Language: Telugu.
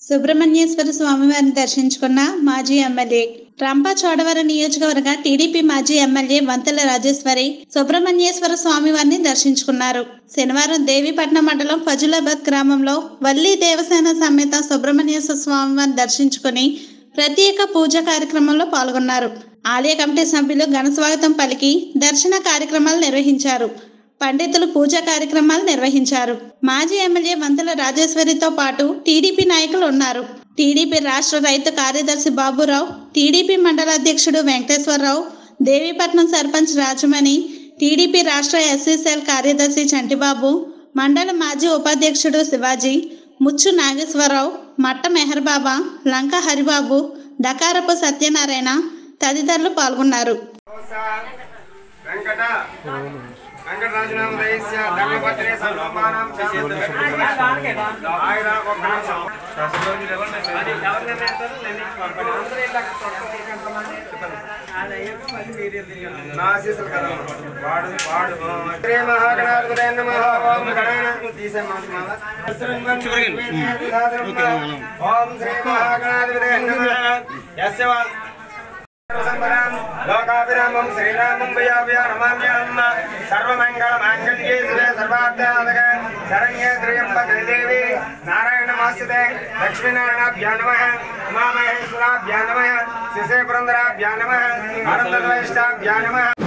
సుబ్రహ్మణ్యేశ్వర స్వామివారిని దర్శించుకున్న మాజీ ఎమ్మెల్యే రంప చోడవరం నియోజకవర్గ టీడీపీ మాజీ ఎమ్మెల్యే వంతెల రాజేశ్వరి సుబ్రహ్మణ్యేశ్వర స్వామివారిని దర్శించుకున్నారు శనివారం దేవీపట్నం మండలం ఫజులాబాద్ గ్రామంలో వల్లి దేవసేన సమేత సుబ్రహ్మణ్యేశ్వర స్వామివారిని దర్శించుకుని ప్రత్యేక పూజ కార్యక్రమంలో పాల్గొన్నారు ఆలయ కమిటీ సభ్యులు ఘన స్వాగతం పలికి దర్శన కార్యక్రమాలు నిర్వహించారు పండితులు పూజా కార్యక్రమాలు నిర్వహించారు మాజీ ఎమ్మెల్యే వంతల రాజేశ్వరితో పాటు టీడీపీ నాయకులు ఉన్నారు టీడీపీ రాష్ట్ర రైతు కార్యదర్శి బాబురావు టీడీపీ మండల అధ్యక్షుడు వెంకటేశ్వరరావు దేవీపట్నం సర్పంచ్ రాజమణి టీడీపీ రాష్ట్ర ఎస్సీసీఎల్ కార్యదర్శి చంటిబాబు మండల మాజీ ఉపాధ్యక్షుడు శివాజీ ముచ్చు నాగేశ్వరరావు మట్ట మెహర్బాబా లంక హరిబాబు దకారపు సత్యనారాయణ తదితరులు పాల్గొన్నారు వెంకట వెంకటరాజనామదయస్య ధర్మపత్రే సర్వమానం ఆయన ఒక్క నిమిషం నా ఆశీస్సులు కదా వాడు వాడు శ్రీ మహాగణాధిపతి నమః ఓం గణానాథం తీసే మాల ఓం శ్రీ మహాగణాధిపతి నమః యస్య వా లోకాభిరామం శ్రీరామం భయావ్య నమామ్యాం సర్వమంగళమాంగళ్యే శివే సర్వార్థాదక శరణ్యే త్రియంబకే దేవి నారాయణమాస్యతే లక్ష్మీనారాయణాభ్యా నమః ఉమామహేశ్వరాభ్యా నమః శిశే పురందరాభ్యా నమః అనంతద్వైష్టాభ్యా నమః